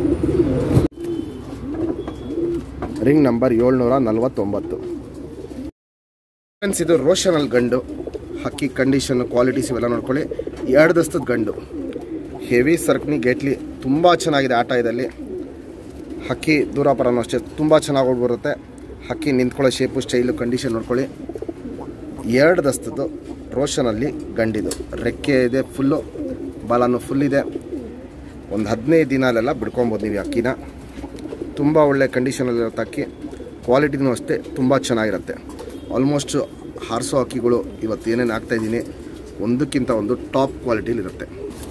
ರಿಂಗ್ ನಂಬರ್ ಏಳ್ನೂರ ನಲ್ವತ್ತೊಂಬತ್ತು ಫ್ರೆಂಡ್ಸ್ ಇದು ರೋಷನಲ್ ಗಂಡು ಹಕ್ಕಿ ಕಂಡೀಷನ್ ಕ್ವಾಲಿಟೀಸ್ ಇವೆಲ್ಲ ನೋಡ್ಕೊಳ್ಳಿ ಎರಡು ದಸ್ತದ ಗಂಡು ಹೆವಿ ಸರ್ಕ್ನಿ ಗೇಟ್ಲಿ ತುಂಬ ಚೆನ್ನಾಗಿದೆ ಆಟ ಇದರಲ್ಲಿ ಹಕ್ಕಿ ದೂರಾಪರನೂ ಅಷ್ಟೇ ತುಂಬ ಚೆನ್ನಾಗಿ ಓಡ್ ಬರುತ್ತೆ ಹಕ್ಕಿ ನಿಂತ್ಕೊಳ್ಳೋ ಶೇಪು ಸ್ಟೈಲು ಕಂಡೀಷನ್ ನೋಡ್ಕೊಳ್ಳಿ ಎರಡು ದಸ್ತದ್ದು ರೋಷನಲ್ಲಿ ಗಂಡಿದು ರೆಕ್ಕೆ ಇದೆ ಫುಲ್ಲು ಬಾಲನು ಫುಲ್ ಇದೆ ಒಂದು ಹದಿನೈದು ದಿನಲೆಲ್ಲ ಬಿಡ್ಕೊಬೋದು ನೀವು ಈ ಅಕ್ಕಿನ ತುಂಬ ಒಳ್ಳೆ ಕಂಡೀಷನಲ್ಲಿರುತ್ತೆ ಅಕ್ಕಿ ಕ್ವಾಲಿಟಿನೂ ಅಷ್ಟೇ ತುಂಬ ಚೆನ್ನಾಗಿರುತ್ತೆ ಆಲ್ಮೋಸ್ಟ್ ಹಾರಿಸೋ ಅಕ್ಕಿಗಳು ಇವತ್ತು ಏನೇನು ಹಾಕ್ತಾಯಿದ್ದೀನಿ ಒಂದಕ್ಕಿಂತ ಒಂದು ಟಾಪ್ ಕ್ವಾಲಿಟಿಲಿರುತ್ತೆ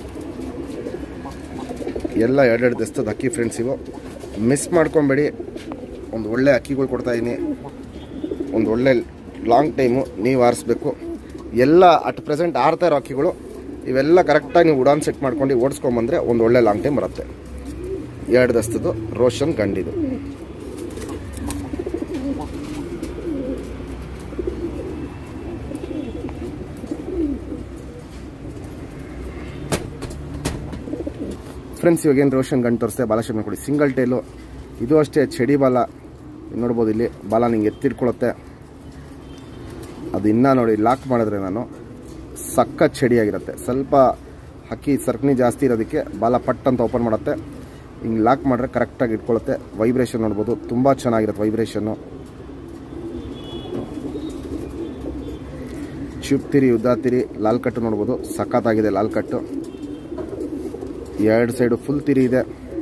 ಎಲ್ಲ ಎರಡೆರಡು ದಸ್ತದ ಅಕ್ಕಿ ಫ್ರೆಂಡ್ಸ್ ಇವು ಮಿಸ್ ಮಾಡ್ಕೊಬೇಡಿ ಒಂದು ಒಳ್ಳೆ ಅಕ್ಕಿಗಳು ಕೊಡ್ತಾಯಿದ್ದೀನಿ ಒಂದು ಒಳ್ಳೆ ಲಾಂಗ್ ಟೈಮು ನೀವು ಆರಿಸ್ಬೇಕು ಎಲ್ಲ ಅಟ್ ಪ್ರೆಸೆಂಟ್ ಆಡ್ತಾ ಇರೋ ಅಕ್ಕಿಗಳು ಇವೆಲ್ಲ ಕರೆಕ್ಟಾಗಿ ನೀವು ಉಡಾನ್ ಸೆಟ್ ಮಾಡ್ಕೊಂಡು ಓಡಿಸ್ಕೊಂಬಂದ್ರೆ ಒಂದು ಒಳ್ಳೆ ಲಾಂಗ್ ಟೈಮ್ ಬರುತ್ತೆ ಎರಡು ದಸ್ತದ್ದು ರೋಷನ್ ಗಂಡಿದು ಫ್ರೆಂಡ್ಸ್ ಇವಾಗ ಏನು ರೋಷನ್ ಗಂಟು ತೋರಿಸ್ತೆ ಬಾಲ ಶೇಪ್ ಕೊಡಿ ಸಿಂಗಲ್ ಟೈಲು ಇದು ಅಷ್ಟೇ ಚಡಿ ಬಾಲ ನೋಡ್ಬೋದು ಇಲ್ಲಿ ಬಾಲ ನಿಂಗೆ ಎತ್ತಿಟ್ಕೊಳುತ್ತೆ ಅದು ಇನ್ನೂ ನೋಡಿ ಲಾಕ್ ಮಾಡಿದ್ರೆ ನಾನು ಸಖತ್ ಚಡಿಯಾಗಿರುತ್ತೆ ಸ್ವಲ್ಪ ಹಕ್ಕಿ ಸರ್ಕನಿ ಜಾಸ್ತಿ ಇರೋದಕ್ಕೆ ಬಾಲ ಪಟ್ ಅಂತ ಓಪನ್ ಮಾಡುತ್ತೆ ಹಿಂಗೆ ಲಾಕ್ ಮಾಡಿದ್ರೆ ಕರೆಕ್ಟಾಗಿ ಇಟ್ಕೊಳ್ಳುತ್ತೆ ವೈಬ್ರೇಷನ್ ನೋಡ್ಬೋದು ತುಂಬ ಚೆನ್ನಾಗಿರುತ್ತೆ ವೈಬ್ರೇಷನ್ನು ಚುಪ್ ತಿರಿ ಉದ್ದಾ ತಿರಿ ಲಾಲ್ ಕಟ್ಟು ನೋಡ್ಬೋದು ಸಖತ್ತಾಗಿದೆ ಲಾಲ್ ಕಟ್ಟು ಎರಡು ಸೈಡು ಫುಲ್ ತಿರಿ ಇದೆ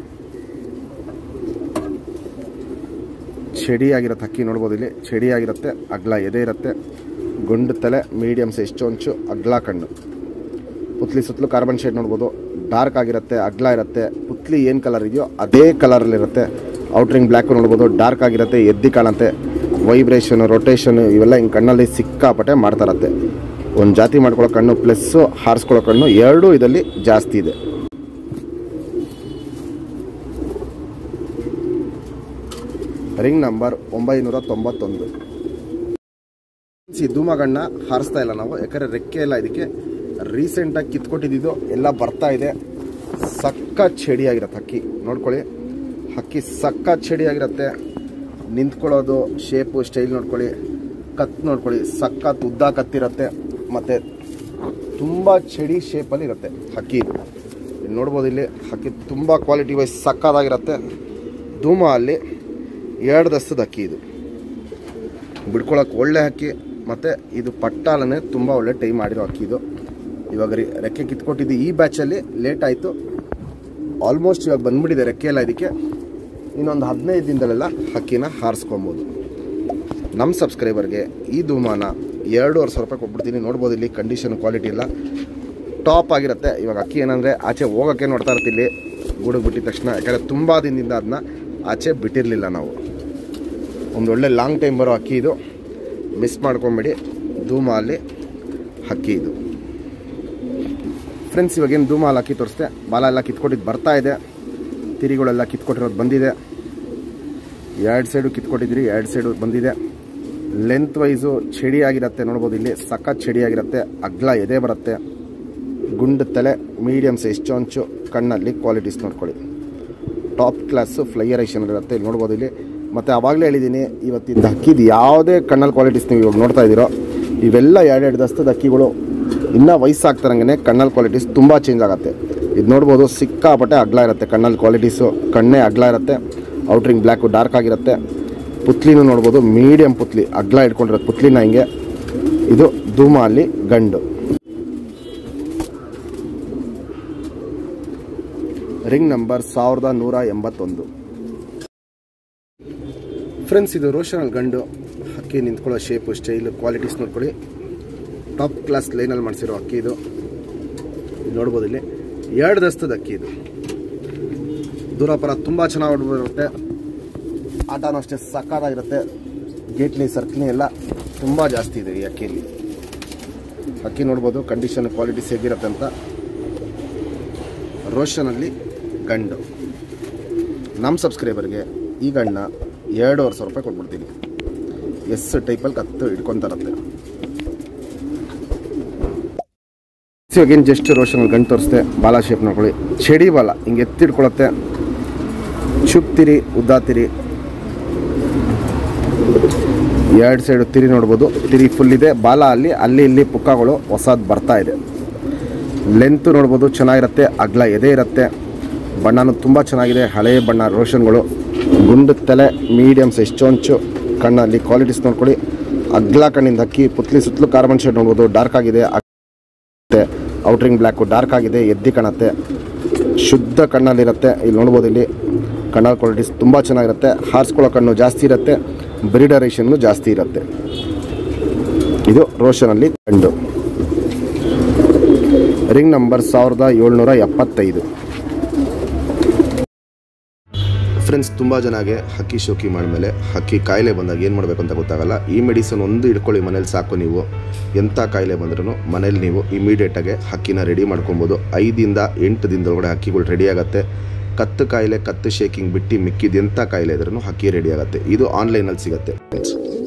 ಚಡಿಯಾಗಿರುತ್ತೆ ಹಕ್ಕಿ ನೋಡ್ಬೋದು ಇಲ್ಲಿ ಚಡಿಯಾಗಿರುತ್ತೆ ಅಗ್ಲ ಎದೆ ಇರುತ್ತೆ ಗುಂಡು ತಲೆ ಮೀಡಿಯಮ್ ಸೈಜ್ ಚೊಂಚು ಅಗ್ಲ ಕಣ್ಣು ಪುತ್ಲಿ ಸುತ್ತಲೂ ಕಾರ್ಬನ್ ಶೇಡ್ ನೋಡ್ಬೋದು ಡಾರ್ಕ್ ಆಗಿರುತ್ತೆ ಅಗ್ಲ ಇರುತ್ತೆ ಪುತ್ಲಿ ಏನು ಕಲರ್ ಇದೆಯೋ ಅದೇ ಕಲರಲ್ಲಿರುತ್ತೆ ಔಟ್ರಿಂಗ್ ಬ್ಲ್ಯಾಕು ನೋಡ್ಬೋದು ಡಾರ್ಕ್ ಆಗಿರುತ್ತೆ ಎದ್ದಿ ಕಾಣುತ್ತೆ ವೈಬ್ರೇಷನ್ ರೊಟೇಷನ್ ಇವೆಲ್ಲ ಹಿಂಗೆ ಕಣ್ಣಲ್ಲಿ ಸಿಕ್ಕಾಪಟ್ಟೆ ಮಾಡ್ತಾ ಇರತ್ತೆ ಒಂದು ಜಾತಿ ಮಾಡ್ಕೊಳ್ಳೋ ಕಣ್ಣು ಪ್ಲಸ್ಸು ಹಾರಿಸ್ಕೊಳ್ಳೋ ಕಣ್ಣು ಎರಡೂ ಇದರಲ್ಲಿ ಜಾಸ್ತಿ ಇದೆ ರಿಂಗ್ ನಂಬರ್ ಒಂಬೈನೂರ ತೊಂಬತ್ತೊಂದು ಈ ಧೂಮಗಣ್ಣ ಹಾರಿಸ್ತಾ ಇಲ್ಲ ನಾವು ಯಾಕಂದರೆ ರೆಕ್ಕೆ ಎಲ್ಲ ಇದಕ್ಕೆ ರೀಸೆಂಟಾಗಿ ಕಿತ್ಕೊಟ್ಟಿದ್ದು ಎಲ್ಲ ಬರ್ತಾ ಇದೆ ಸಕ್ಕ ಚಡಿಯಾಗಿರುತ್ತೆ ಹಕ್ಕಿ ನೋಡ್ಕೊಳ್ಳಿ ಹಕ್ಕಿ ಸಕ್ಕ ಚಡಿಯಾಗಿರುತ್ತೆ ನಿಂತ್ಕೊಳ್ಳೋದು ಶೇಪು ಸ್ಟೈಲ್ ನೋಡ್ಕೊಳ್ಳಿ ಕತ್ ನೋಡ್ಕೊಳ್ಳಿ ಸಖತ್ ಉದ್ದ ಕತ್ತಿರುತ್ತೆ ಮತ್ತು ತುಂಬ ಚಡಿ ಶೇಪಲ್ಲಿ ಇರುತ್ತೆ ಹಕ್ಕಿ ಇದು ಇಲ್ಲಿ ನೋಡ್ಬೋದು ಇಲ್ಲಿ ಹಕ್ಕಿ ತುಂಬ ಕ್ವಾಲಿಟಿ ವೈಸ್ ಸಕ್ಕದಾಗಿರುತ್ತೆ ಧೂಮ ಅಲ್ಲಿ ಎರಡು ದಸ್ತದ ಹಕ್ಕಿ ಇದು ಬಿಡ್ಕೊಳಕ್ಕೆ ಒಳ್ಳೆ ಹಕ್ಕಿ ಮತ್ತು ಇದು ಪಟ್ಟಾಲನೇ ತುಂಬ ಒಳ್ಳೆ ಟೈಮ್ ಮಾಡಿರೋ ಹಕ್ಕಿ ಇದು ಇವಾಗ ರಿ- ರೆಕ್ಕೆ ಕಿತ್ಕೊಟ್ಟಿದ್ದು ಈ ಬ್ಯಾಚಲ್ಲಿ ಲೇಟ್ ಆಯಿತು ಆಲ್ಮೋಸ್ಟ್ ಇವಾಗ ಬಂದ್ಬಿಟ್ಟಿದೆ ರೆಕ್ಕೆ ಎಲ್ಲ ಇದಕ್ಕೆ ಇನ್ನೊಂದು ಹದಿನೈದು ದಿನದಲ್ಲೆಲ್ಲ ಹಕ್ಕಿನ ಹಾರಿಸ್ಕೊಬೋದು ನಮ್ಮ ಸಬ್ಸ್ಕ್ರೈಬರ್ಗೆ ಈ ಧೂಮಾನ ಎರಡೂವರೆ ಸಾವಿರ ರೂಪಾಯಿ ಕೊಟ್ಬಿಡ್ತೀನಿ ನೋಡ್ಬೋದು ಇಲ್ಲಿ ಕಂಡೀಷನ್ ಕ್ವಾಲಿಟಿ ಎಲ್ಲ ಟಾಪ್ ಆಗಿರುತ್ತೆ ಇವಾಗ ಅಕ್ಕಿ ಏನಂದರೆ ಆಚೆ ಹೋಗೋಕ್ಕೆ ನೋಡ್ತಾ ಇರ್ತಿಲ್ಲಿ ಗೂಡಿಗೆ ಬಿಟ್ಟಿದ ತಕ್ಷಣ ಯಾಕಂದರೆ ತುಂಬ ದಿನದಿಂದ ಅದನ್ನ ಆಚೆ ಬಿಟ್ಟಿರಲಿಲ್ಲ ನಾವು ಒಂದು ಒಳ್ಳೆ ಲಾಂಗ್ ಟೈಮ್ ಬರೋ ಅಕ್ಕಿ ಇದು ಮಿಸ್ ಮಾಡ್ಕೊಂಬೇಡಿ ಧೂಮ ಅಲ್ಲಿ ಹಕ್ಕಿ ಇದು ಫ್ರೆಂಡ್ಸ್ ಇವಾಗೇನು ಧೂಮ ಅಲ್ಲಿ ಅಕ್ಕಿ ತೋರಿಸ್ದೆ ಬಾಲ ಎಲ್ಲ ಕಿತ್ಕೊಟ್ಟಿದ್ದು ಬರ್ತಾ ಇದೆ ತಿರಿಗಳೆಲ್ಲ ಕಿತ್ಕೊಟ್ಟಿರೋದು ಬಂದಿದೆ ಎರಡು ಸೈಡು ಕಿತ್ಕೊಟ್ಟಿದ್ರಿ ಎರಡು ಸೈಡು ಬಂದಿದೆ ಲೆಂತ್ ವೈಸು ಚಡಿಯಾಗಿರುತ್ತೆ ನೋಡ್ಬೋದು ಇಲ್ಲಿ ಸಖತ್ ಚಡಿಯಾಗಿರುತ್ತೆ ಅಗ್ಲ ಎದೆ ಬರುತ್ತೆ ಗುಂಡು ತಲೆ ಮೀಡಿಯಮ್ ಸೈಜ್ ಚೊಂಚು ಕಣ್ಣಲ್ಲಿ ಕ್ವಾಲಿಟೀಸ್ ನೋಡ್ಕೊಳ್ಳಿ ಟಾಪ್ ಕ್ಲಾಸು ಫ್ಲೈಯರೇಷನ್ ಇರುತ್ತೆ ಇಲ್ಲಿ ನೋಡ್ಬೋದು ಇಲ್ಲಿ ಮತ್ತು ಆವಾಗಲೇ ಹೇಳಿದ್ದೀನಿ ಇವತ್ತಿಂದ ಹಕ್ಕಿದು ಯಾವುದೇ ಕಣ್ಣಲ್ಲಿ ಕ್ವಾಲಿಟೀಸ್ ನೀವು ಇವಾಗ ನೋಡ್ತಾ ಇದ್ದೀರೋ ಇವೆಲ್ಲ ಎರಡೆರಡು ದಸ್ತದ ಹಕ್ಕಿಗಳು ಇನ್ನೂ ವಯಸ್ಸಾಗ್ತಾರಂಗೆ ಕಣ್ಣಲ್ಲಿ ಕ್ವಾಲಿಟೀಸ್ ತುಂಬ ಚೇಂಜ್ ಆಗುತ್ತೆ ಇದು ನೋಡ್ಬೋದು ಸಿಕ್ಕಾಪಟ್ಟೆ ಅಗ್ಲ ಇರುತ್ತೆ ಕಣ್ಣಲ್ಲಿ ಕ್ವಾಲಿಟೀಸು ಕಣ್ಣೇ ಅಗ್ಲ ಇರುತ್ತೆ ಔಟ್ರಿಂಗ್ ಬ್ಲ್ಯಾಕು ಡಾರ್ಕ್ ಆಗಿರುತ್ತೆ ಪುತ್ಲಿನೂ ನೋಡ್ಬೋದು ಮೀಡಿಯಮ್ ಪುತ್ಲಿ ಅಗ್ಲ ಇಟ್ಕೊಂಡಿರೋದು ಪುತ್ಲಿನ ಹಿಂಗೆ ಇದು ಧೂಮ ಅಲ್ಲಿ ಗಂಡು ರಿಂಗ್ ನಂಬರ್ ಸಾವಿರದ ನೂರ ಎಂಬತ್ತೊಂದು ಫ್ರೆಂಡ್ಸ್ ಇದು ರೋಷನಲ್ ಗಂಡು ಹಕ್ಕಿ ನಿಂತ್ಕೊಳ್ಳೋ ಶೇಪು ಸ್ಟೈಲು ಕ್ವಾಲಿಟೀಸ್ ನೋಡ್ಕೊಳ್ಳಿ ಟಾಪ್ ಕ್ಲಾಸ್ ಲೈನಲ್ಲಿ ಮಾಡಿಸಿರೋ ಅಕ್ಕಿ ಇದು ಇಲ್ಲಿ ನೋಡ್ಬೋದು ಇಲ್ಲಿ ಎರಡು ದಸ್ತದ ಅಕ್ಕಿ ಇದು ದೂರಪರ ತುಂಬ ಚೆನ್ನಾಗಿ ಬರುತ್ತೆ ಆಟನೂ ಅಷ್ಟೇ ಸಕ್ಕತ್ತಾಗಿರುತ್ತೆ ಗೇಟ್ಲಿ ಸರ್ಕ್ಲಿ ಎಲ್ಲ ತುಂಬ ಜಾಸ್ತಿ ಇದೆ ಈ ಅಕ್ಕಿಯಲ್ಲಿ ಅಕ್ಕಿ ನೋಡ್ಬೋದು ಕಂಡೀಷನ್ ಕ್ವಾಲಿಟೀಸ್ ಹೇಗಿರುತ್ತೆ ಅಂತ ರೋಷನಲ್ಲಿ ಗಂಡು ನಮ್ಮ ಸಬ್ಸ್ಕ್ರೈಬರ್ಗೆ ಈ ಗಂಡ ಎರಡೂವರೆ ಸಾವಿರ ರೂಪಾಯಿ ಕೊಟ್ಬಿಡ್ತೀನಿ ಎಸ್ ಟೈಪಲ್ಲಿ ಕತ್ತು ಹಿಡ್ಕೊತಾರತ್ತೆ ಇವಾಗೇನು ಜಸ್ಟ್ ರೋಷನಲ್ಲಿ ಗಂಡು ತೋರಿಸ್ದೆ ಬಾಲ ಶೇಪ್ ನೋಡ್ಕೊಳ್ಳಿ ಚಡಿ ಬಾಲ ಹಿಂಗೆ ಎತ್ತಿಡ್ಕೊಳತ್ತೆ ಚುಪ್ ತಿರಿ ಉದ್ದಾ ತಿರಿ ಎರಡು ಸೈಡು ತಿರಿ ನೋಡ್ಬೋದು ತಿರಿ ಫುಲ್ ಇದೆ ಬಾಲ ಅಲ್ಲಿ ಅಲ್ಲಿ ಇಲ್ಲಿ ಪುಕ್ಕಗಳು ಹೊಸದು ಬರ್ತಾ ಇದೆ ಲೆಂತ್ ನೋಡ್ಬೋದು ಚೆನ್ನಾಗಿರುತ್ತೆ ಅಗ್ಲ ಎದೆ ಇರುತ್ತೆ ಬಣ್ಣನೂ ತುಂಬ ಚೆನ್ನಾಗಿದೆ ಹಳೆಯ ಬಣ್ಣ ರೋಷನ್ಗಳು ಗುಂಡು ತಲೆ ಮೀಡಿಯಮ್ ಸೈಜ್ ಚೊಂಚು ಕಣ್ಣಲ್ಲಿ ಕ್ವಾಲಿಟೀಸ್ ನೋಡ್ಕೊಳ್ಳಿ ಅಗ್ಲ ಕಣ್ಣಿಂದ ಅಕ್ಕಿ ಪುತ್ಲಿ ಸುತ್ತಲೂ ಕಾರ್ಬನ್ ಶೇಡ್ ನೋಡ್ಬೋದು ಡಾರ್ಕ್ ಆಗಿದೆ ಔಟ್ರಿಂಗ್ ಬ್ಲ್ಯಾಕು ಡಾರ್ಕ್ ಆಗಿದೆ ಎದ್ದಿ ಕಾಣುತ್ತೆ ಶುದ್ಧ ಕಣ್ಣಲ್ಲಿರುತ್ತೆ ಇಲ್ಲಿ ನೋಡ್ಬೋದು ಇಲ್ಲಿ ಕಣ್ಣಲ್ ಕ್ವಾಲಿಟೀಸ್ ತುಂಬ ಚೆನ್ನಾಗಿರುತ್ತೆ ಹಾರಿಸ್ಕೊಳ್ಳೋ ಕಣ್ಣು ಜಾಸ್ತಿ ಇರುತ್ತೆ ಬ್ರೀಡರೇಷನ್ನು ಜಾಸ್ತಿ ಇರುತ್ತೆ ಇದು ರೋಷನಲ್ಲಿ ಗಂಡು ರಿಂಗ್ ನಂಬರ್ ಸಾವಿರದ ಏಳ್ನೂರ ಎಪ್ಪತ್ತೈದು ಫ್ರೆಂಡ್ಸ್ ತುಂಬ ಜನಗೆ ಹಕ್ಕಿ ಶೋಕಿ ಮಾಡಿದ್ಮೇಲೆ ಹಕ್ಕಿ ಕಾಯಿಲೆ ಬಂದಾಗ ಏನು ಮಾಡಬೇಕು ಅಂತ ಗೊತ್ತಾಗಲ್ಲ ಈ ಮೆಡಿಸನ್ ಒಂದು ಇಟ್ಕೊಳ್ಳಿ ಮನೇಲಿ ಸಾಕು ನೀವು ಎಂಥ ಕಾಯಿಲೆ ಬಂದ್ರೂ ಮನೇಲಿ ನೀವು ಇಮಿಡಿಯೇಟಾಗಿ ಹಕ್ಕಿನ ರೆಡಿ ಮಾಡ್ಕೊಬೋದು ಐದಿಂದ ಎಂಟು ದಿನದೊಳಗಡೆ ಹಕ್ಕಿಗಳು ರೆಡಿ ಆಗುತ್ತೆ ಕತ್ತು ಕಾಯಿಲೆ ಕತ್ತು ಶೇಕಿಂಗ್ ಬಿಟ್ಟು ಮಿಕ್ಕಿದ ಎಂಥ ಕಾಯಿಲೆ ಇದ್ರೂ ಹಕ್ಕಿ ರೆಡಿ ಆಗುತ್ತೆ ಇದು ಆನ್ಲೈನಲ್ಲಿ ಸಿಗುತ್ತೆ ಫ್ರೆಂಡ್ಸ್